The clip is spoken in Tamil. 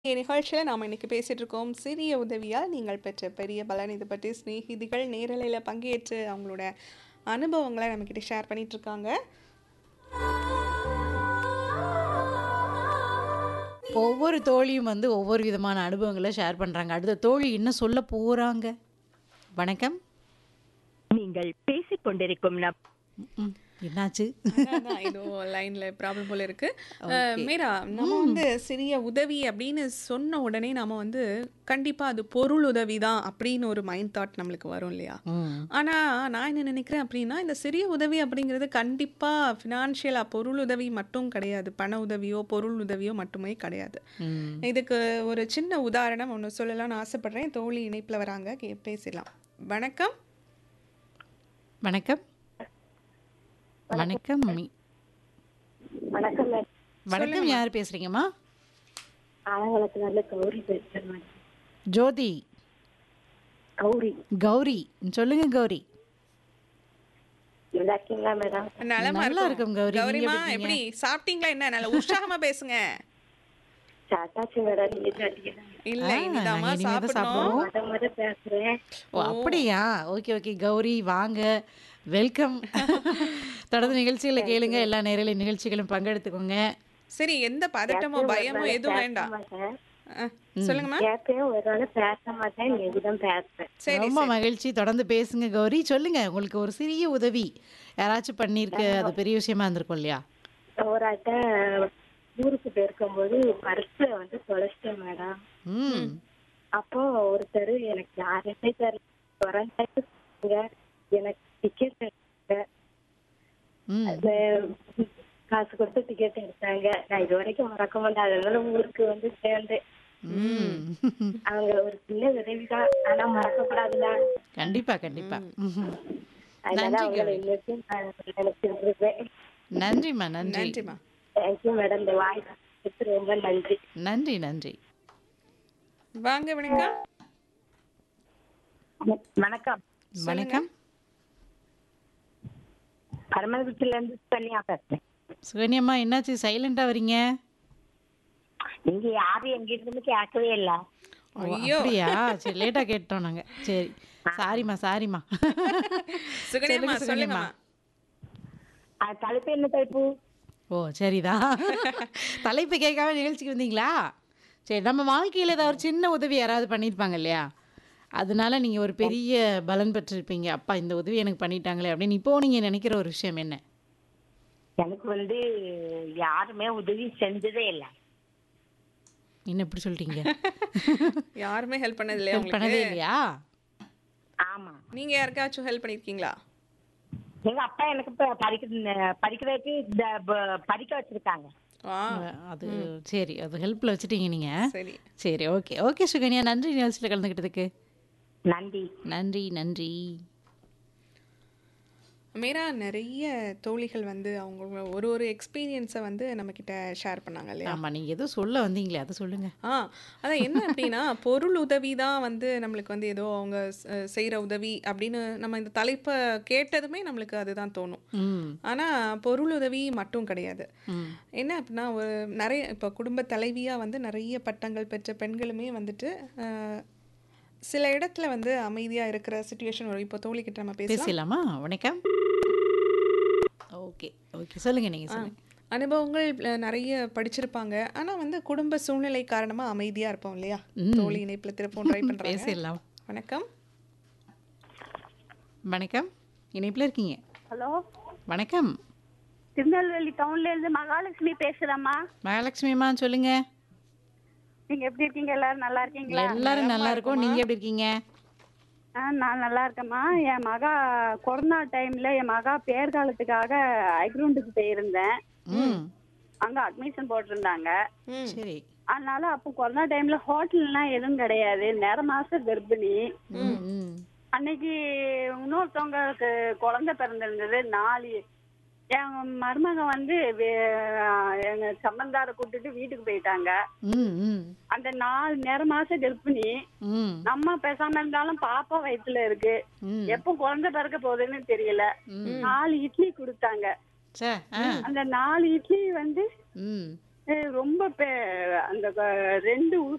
நிகழ்ச்சியில நாம இன்னைக்கு பேசிட்டு இருக்கோம். சிறிய உதவியால் நீங்கள் பெற்ற பெரிய பலன். இது பற்றி சிநேகிதிகள் நேரலையில பங்கேற்று அவங்களோட அனுபவங்கள நம்மகிட்ட ஷேர் பண்ணிட்டு இருக்காங்க. ஒவ்வொரு தோழியும் வந்து ஒவ்வொரு விதமான அனுபவங்கள ஷேர் பண்றாங்க. அடுத்த தோழி என்ன சொல்ல போறாங்க? வணக்கம். நீங்கள் பேசிக் கொண்டிருக்கும் நபர் ம். என்னாச்சு? அதான், அதான். ஏதோ லைன்ல ப்ராப்ளம் போல இருக்கு. அ, ஓகே. மீரா, நம்ம வந்து சிறிய உதவி அப்படின்னு சொன்ன உடனே நாம வந்து கண்டிப்பா அது பொருள் உதவி தான் அப்படின்னு ஒரு மைண்ட் தாட் நம்மளுக்கு வரும் இல்லையா? ம். ஆனா நான் என்ன நினைக்கிறேன் அப்படின்னா, இந்த சிறிய உதவி அப்படிங்கிறது கண்டிப்பா ஃபினான்ஷியலா பொருள் உதவி மட்டும் கிடையாது. பண உதவியோ, பொருள் உதவியோ மட்டுமே கிடையாது. ம். இதுக்கு ஒரு சின்ன உதாரணம் ஒண்ணு சொல்லலாம்னு ஆசைப்படுறேன். தோழி இணைப்புல வராங்க. கே பேசிடலாம். வணக்கம். வணக்கம். வணக்கம். மி- வணக்கம் மேடம் வணக்கம் யார் பேசுறீங்கம்மா? ஆலங்குளத்துல இருந்து கௌரி பேசுறேன் மேடம் ஜோதி. கௌரி கௌரி. சொல்லுங்க கௌரி. நல்லா இருக்கீங்களா மேடம் நலமா நல்லா இருக்கும் கௌரி. நீங்க கௌரிமா எப்படி எப்படி சாப்பிட்டீங்களா என்ன நல்ல உற்சாகமா பேசுங்க சாட்டாச்சு மேடம் நீங்க சாட்டிக்கிறேன் இல்ல ஆ, இனிதாம்மா நாங்க இனிமே தான் சாப்பிடணும் சாப்பிடுவோம். முத முத பேசுறேன் ஓ அப்படியா? ஓகே ஓகே கௌரி வாங்க. வெல்கம். தொடர்ந்து நிகழ்ச்சிகளை கேளுங்க. எல்லா நேரலை நிகழ்ச்சிகளும் பங்கெடுத்துக்கோங்க. சரி எந்த பதட்டமோ பயமோ எதுவும் வேண்டாம் மாட்டேன் ஆ, சொல்லுங்கம்மா கேட்பேன் ஒரு நாள் பேச மாட்டேன் நீங்கதான் பேசுறேன் சரி ரொம்ப மகிழ்ச்சி தொடர்ந்து பேசுங்க கௌரி சொல்லுங்க உங்களுக்கு ஒரு சிறிய உதவி யாராச்சும் பண்ணிருக்க அது பெரிய விஷயமா இருந்திருக்கும் இல்லையா ஒரு ஆட்ட ஊருக்கு போயிருக்கும்போது பர்ஸ வந்து தொலைச்சிட்டேன் மேடம் ம் அப்போ ஒருத்தர் எனக்கு யாருமே தெரியல குறைஞ்சாங்க எனக்கு டிக்கெட் எடுத்தாங்க ம் அந்த காசு கொடுத்து டிக்கெட் எடுத்தாங்க நான் இது வரைக்கும் மறக்க மாட்டேன் அதனால ஊருக்கு வந்து சேர்ந்தேன் ம் அவங்க ஒரு சின்ன உதவிதான் ஆனா மறக்கக்கூடாதுல கண்டிப்பா கண்டிப்பா ம்ஹும். அதனால நன்றி அவங்களை கௌரி. இன்னைக்கும் நான் நினைச்சிட்டு இருக்கேன் நன்றிம்மா நன்றி நன்றிம்மா தேங்க்யூ மேடம் இந்த வாய்ப்பு ரொம்ப நன்றி நன்றி நன்றி வாங்க வணக்கம் வணக்கம் வணக்கம் பரமகுச்சில இருந்து தனியா பேசுறேன் சுகன்யம்மா என்னாச்சு சைலண்டா வரீங்க இங்க யாரும் எங்கிட்ட இருந்து கேட்கவே இல்ல ஓ, ஐயோ அப்படியா சரி லேட்டா கேட்டோம் நாங்க சரி சாரிம்மா சாரிம்மா சுகன்யம்மா சொல்லுங்க, சொல்லுங்கம்மா அது தலைப்பு என்ன தலைப்பு ஓ சரிதான் தலைப்பு கேட்காம நிகழ்ச்சிக்கு வந்தீங்களா சரி நம்ம வாழ்க்கையில் ஏதாவது ஒரு சின்ன உதவி யாராவது பண்ணியிருப்பாங்க இல்லையா அதனால நீங்கள் ஒரு பெரிய பலன் பெற்றிருப்பீங்க அப்பா இந்த உதவி எனக்கு பண்ணிட்டாங்களே அப்படின்னு இப்போ நீங்கள் நினைக்கிற ஒரு விஷயம் என்ன எனக்கு வந்து யாருமே உதவி செஞ்சதே இல்ல என்ன இப்படி சொல்லிட்டீங்க யாருமே ஹெல்ப் பண்ணது இல்லையா ஹெல்ப் பண்ணதே உங்களுக்கு இல்லையா ஆமா நீங்க யாருக்காச்சும் ஹெல்ப் பண்ணிருக்கீங்களா எங்க அப்பா எனக்கு இப்ப படிக்க படிக்கிறதுக்கு இந்த ப- படிக்க வச்சிருக்காங்க ஆ அது சரி அது ஹெல்ப்பில் வச்சுட்டீங்க நீங்கள் சரி சரி ஓகே ஓகே சுகன்யா நன்றி நிகழ்ச்சியில் கலந்துக்கிட்டதுக்கு நன்றி நன்றி நன்றி மீரா நிறைய தோழிகள் வந்து அவங்க ஒரு ஒரு எக்ஸ்பீரியன்ஸை வந்து நம்ம கிட்ட ஷேர் பண்ணாங்க இல்லையா ஆமாம் நீங்கள் ஏதோ சொல்ல வந்தீங்களே அதை சொல்லுங்கள் ஆ அதான் என்ன அப்படின்னா பொருள் உதவி தான் வந்து நம்மளுக்கு வந்து ஏதோ அவங்க அஹ், செய்யற உதவி அப்படின்னு நம்ம இந்த தலைப்பை கேட்டதுமே நம்மளுக்கு அதுதான் தோணும் ம் ஆனா பொருள் உதவி மட்டும் கிடையாது ம் என்ன அப்படின்னா ஒரு நிறைய இப்போ குடும்ப தலைவியா வந்து நிறைய பட்டங்கள் பெற்ற பெண்களுமே வந்துட்டு அஹ், சில இடத்துல வந்து அமைதியா இருக்கிற சுச்சுவேஷன் வரும் இப்போ தோழிக்கிட்ட நம்ம பேசலாம் பேசலாமா வணக்கம் ஓகே ஓகே சொல்லுங்க நீங்க சொல்லுங்க அனுபவங்கள் அஹ், நிறைய படிச்சிருப்பாங்க ஆனா வந்து குடும்ப சூழ்நிலை காரணமா அமைதியா இருப்போம் இல்லையா ம். தோழி இணைப்புல திருப்பவும் ட்ரை பண்றாங்க பேசிடலாம் வணக்கம் வணக்கம் இணைப்பில் இருக்கீங்க ஹலோ வணக்கம் திருநெல்வேலி டவுன்ல இருந்து மகாலட்சுமி பேசுறேம்மா மகாலட்சுமி அம்மா சொல்லுங்க நீங்க எப்படி இருக்கீங்க எல்லாரும் நல்லா இருக்கீங்களா எல்லாரும் நல்லா இருக்கோம் நீங்க எப்படி இருக்கீங்க ஆ நான் நல்லா இருக்கேம்மா என் மகா கொரோனா டைம்ல என் மகா பேர்காலத்துக்காக ஐக்ரூண்டுக்கு போயிருந்தேன் ம் அங்க அட்மிஷன் போட்டிருந்தாங்க ம் சரி அதனால அப்போ கொரோனா டைம்ல ஹோட்டல்லாம் எதுவும் கிடையாது நேர மாசம் கர்ப்பிணி ம் ம் அன்னைக்கு இன்னொருத்தவங்களுக்கு குழந்தை பிறந்திருந்தது நாலு என் மருமக வந்து வே- எங்க சம்பந்தார கூட்டிட்டு வீட்டுக்கு போயிட்டாங்க ம் ம் அந்த நாலு நேர மாசம் கர்ப்பிணி ம் நம்ம பேசாம இருந்தாலும் பாப்பா வயித்துல இருக்கு ம் எப்போ குழந்தை பிறக்க போகுதுன்னு தெரியல ம் நாலு இட்லி கொடுத்தாங்க சே ஆ அந்த நாலு இட்லி வந்து ம் அஹ், ரொம்ப பெ- அந்த க- ரெண்டு